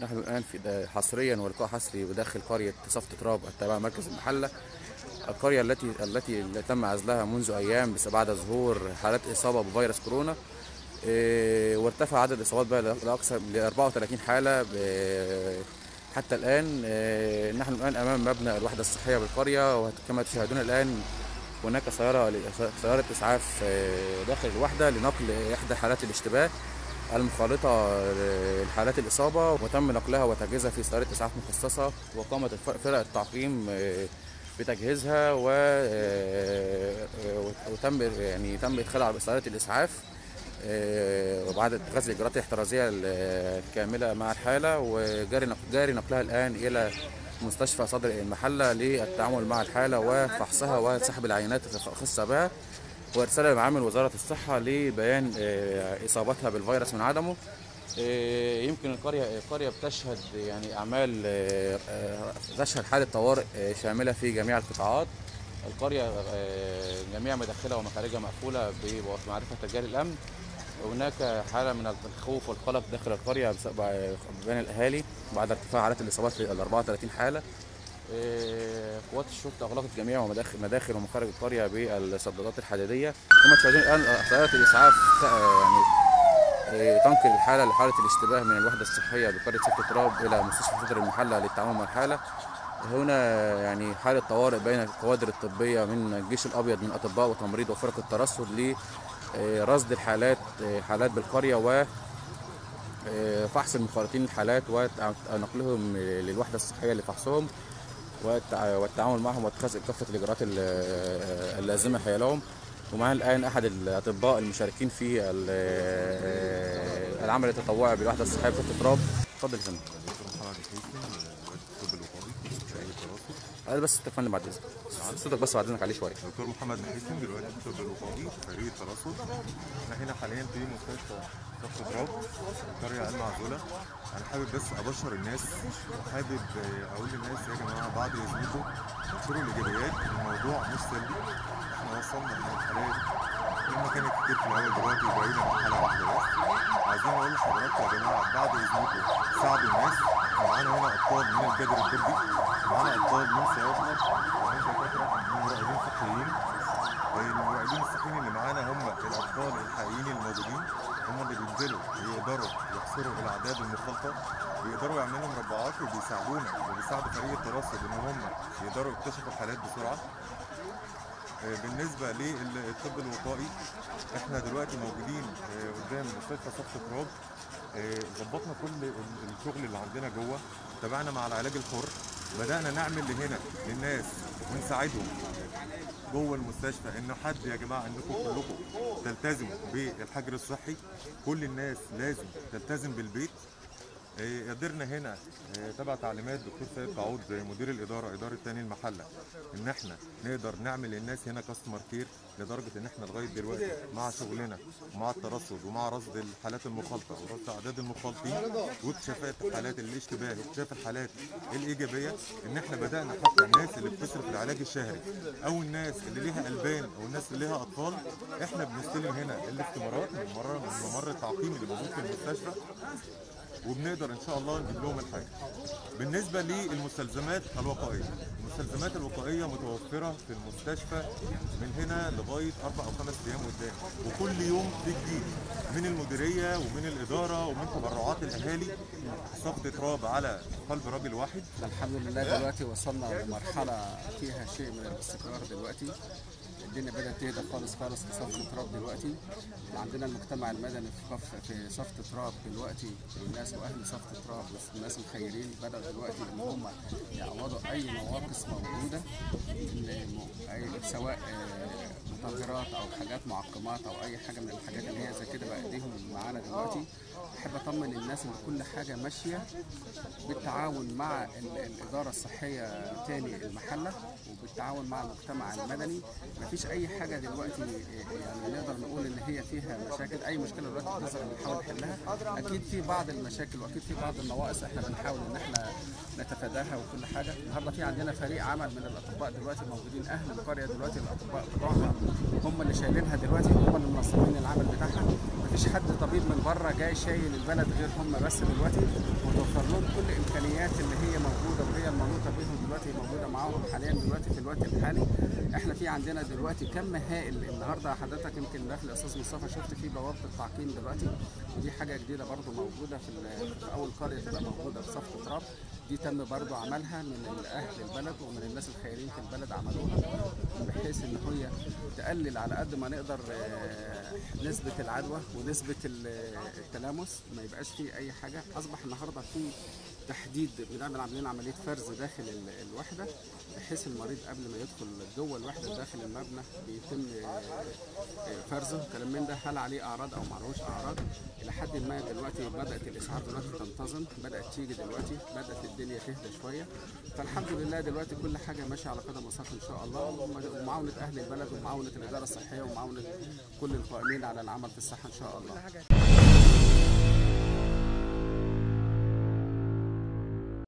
نحن الآن في دا- حصريا ولقاء حصري بداخل قرية صفة تراب التابعة مركز المحلة القرية التي التي تم عزلها منذ أيام بس- بعد ظهور حالات إصابة بفيروس كورونا إيه، وارتفع عدد الإصابات بقى لأكثر ل 34 حالة ب- حتى الآن إيه، نحن الآن أمام مبنى الوحدة الصحية بالقرية وكما تشاهدون الآن هناك سيارة سيارة إسعاف إيه، داخل الوحدة لنقل إحدى حالات الاشتباه المخالطة لحالات الإصابة وتم نقلها وتجهيزها في سيارة إسعاف مخصصة وقامت الف- فرق التعقيم آه، بتجهيزها و آه، آه، وتم يعني تم إدخالها على سيارة الإسعاف آه، وبعد اتخاذ الإجراءات الاحترازية الكاملة مع الحالة وجاري نق- جاري نقلها الآن إلى مستشفى صدر المحلة للتعامل مع الحالة وفحصها وسحب العينات الخاصة بها وارسالها لمعامل وزاره الصحه لبيان آه، اصابتها بالفيروس من عدمه آه، يمكن القريه القريه بتشهد يعني اعمال آه، آه، تشهد حاله طوارئ آه، شامله في جميع القطاعات القريه آه، جميع مداخلها ومخارجها مقفوله بمعرفه رجال الامن هناك حاله من الخوف والقلق داخل القريه بسبب- بين الاهالي بعد ارتفاع حالات الاصابات ل 34 حاله آه، قوات الشرطه اغلقت جميع مداخل مداخل ومخارج القريه بالسدادات الحديديه كما تشاهدون الان سياره الاسعاف آه، يعني آه، تنقل الحاله لحاله الاشتباه من الوحده الصحيه بقريه سفت تراب الى مستشفى صدر المحله للتعامل مع الحاله هنا يعني حاله طوارئ بين الكوادر الطبيه من الجيش الابيض من اطباء وتمريض وفرق الترصد لرصد الحالات آه، حالات بالقريه و آه، فحص المخالطين الحالات ونقلهم للوحده الصحيه لفحصهم والتع- والتعامل معهم واتخاذ كافه الاجراءات ال- اللازمه حيالهم ومعنا الان احد الاطباء المشاركين في ال- العمل التطوعي بالوحده الصحيه في تراب اتفضل يا فندم دكتور محمد حسين الطب الوقائي شهيد التراث هذا بس تفهم بعد اذنك صوتك بس بعد اذنك عليه شويه دكتور محمد محسن دلوقتي في الطب الوقائي فريق الترصد احنا هنا حاليا في مستشفى ضغط تراب قريه المعزوله انا حابب بس ابشر الناس وحابب آه، اقول للناس يا جماعه بعد اذنكم انشروا الايجابيات الموضوع مش سلبي احنا وصلنا من الحالات لما كانت كتير في الاول دلوقتي بقينا حاله واحده بس عايزين اقول لحضراتكم يا جماعه بعد اذنكم ساعدوا الناس احنا معانا هنا ابطال من الكادر الطبي معانا ابطال من صيادله ومن دكاتره من مراقبين صحيين المراقبين الصحيين اللي معانا هم الابطال الحقيقيين الموجودين هم اللي بينزلوا يقدروا يحصروا الاعداد المخالطه بيقدروا يعملوا مربعات وبيساعدونا وبيساعدوا فريق الترصد ان هم يقدروا يكتشفوا الحالات بسرعه آه، بالنسبه للطب الوقائي احنا دلوقتي موجودين آه، قدام مستشفى صف تراب آه، ظبطنا كل ال- الشغل اللي عندنا جوه تابعنا مع العلاج الحر بدانا نعمل لهنا للناس ونساعدهم جوه المستشفى ان حد يا جماعه انكم كلكم تلتزموا بالحجر الصحي كل الناس لازم تلتزم بالبيت آه، قدرنا هنا آه، تبع تعليمات دكتور سيد قعود آه، مدير الاداره اداره تاني المحله ان احنا نقدر نعمل للناس هنا كاستمر كير لدرجه ان احنا لغايه دلوقتي مع شغلنا ومع الترصد ومع رصد الحالات المخالطه ورصد اعداد المخالطين واكتشافات حالات الاشتباه واكتشاف الحالات الايجابيه ان احنا بدانا حتى الناس اللي بتصرف العلاج الشهري او الناس اللي ليها البان او الناس اللي ليها اطفال احنا بنستلم هنا الاستمارات من ممر من ممر التعقيم اللي موجود في المستشفى وبنقدر ان شاء الله نجيب لهم الحاجه. بالنسبه للمستلزمات الوقائيه، المستلزمات الوقائيه متوفره في المستشفى من هنا لغايه اربع او خمس ايام قدام، وكل يوم في جديد من المديريه ومن الاداره ومن تبرعات الاهالي صف تراب على قلب راجل واحد الحمد لله دلوقتي وصلنا لمرحلة فيها شيء من الاستقرار دلوقتي الدنيا بدأت تهدى خالص خالص في صف تراب دلوقتي عندنا المجتمع المدني في صف في صف تراب دلوقتي الناس واهل صف تراب بس الناس الخيرين بدأوا دلوقتي ان هم يعوضوا اي نواقص موجودة إن أي- سواء آه، مطهرات او حاجات معقمات او اي حاجه من الحاجات اللي هي زي كده بقى ايديهم معانا دلوقتي احب اطمن الناس ان كل حاجه ماشيه بالتعاون مع ال- الاداره الصحيه تاني المحله وبالتعاون مع المجتمع المدني مفيش اي حاجه دلوقتي يعني نقدر نقول ان هي فيها مشاكل اي مشكله دلوقتي بنظر بنحاول نحلها اكيد في بعض المشاكل واكيد في بعض النواقص احنا بنحاول ان احنا نتفاداها وكل حاجه النهارده في عندنا فريق عمل من الاطباء دلوقتي موجودين اهل القريه دلوقتي الاطباء بتوعنا هم اللي شايلينها دلوقتي هم اللي منظمين العمل بتاعها مفيش مفيش حد طبيب من بره جاي شايل البلد غير هم بس دلوقتي وتوفر لهم كل الامكانيات اللي هي موجوده وهي المنوطه بهم دلوقتي موجوده معاهم حاليا دلوقتي في الوقت الحالي احنا في عندنا دلوقتي كم هائل النهارده حضرتك يمكن داخل يا استاذ مصطفى شفت في بوابه التعقيم دلوقتي ودي حاجه جديده برضو موجوده في, ال- في اول قريه تبقى موجوده في صف تراب دي تم برضو عملها من اهل البلد ومن الناس الخيرين في البلد عملوها بحيث ان هي تقلل على قد ما نقدر آه، نسبه العدوى ونسبه ال- التلامس ما يبقاش فيه اي حاجه اصبح النهارده في تحديد بنعمل عاملين عمليه فرز داخل ال- الوحده بحيث المريض قبل ما يدخل جوه الوحده داخل المبنى بيتم آه، آه، فرزه كلام من ده هل عليه اعراض او معلوش اعراض الى حد ما دلوقتي بدات الاسعاف دلوقتي تنتظم بدات تيجي دلوقتي بدات الدنيا تهدى شويه فالحمد لله دلوقتي كل حاجه ماشيه على قدم وساق ان شاء الله ومعاونه اهل البلد ومعاونه الاداره الصحيه ومعاونه كل القائمين على العمل في الصحه ان شاء الله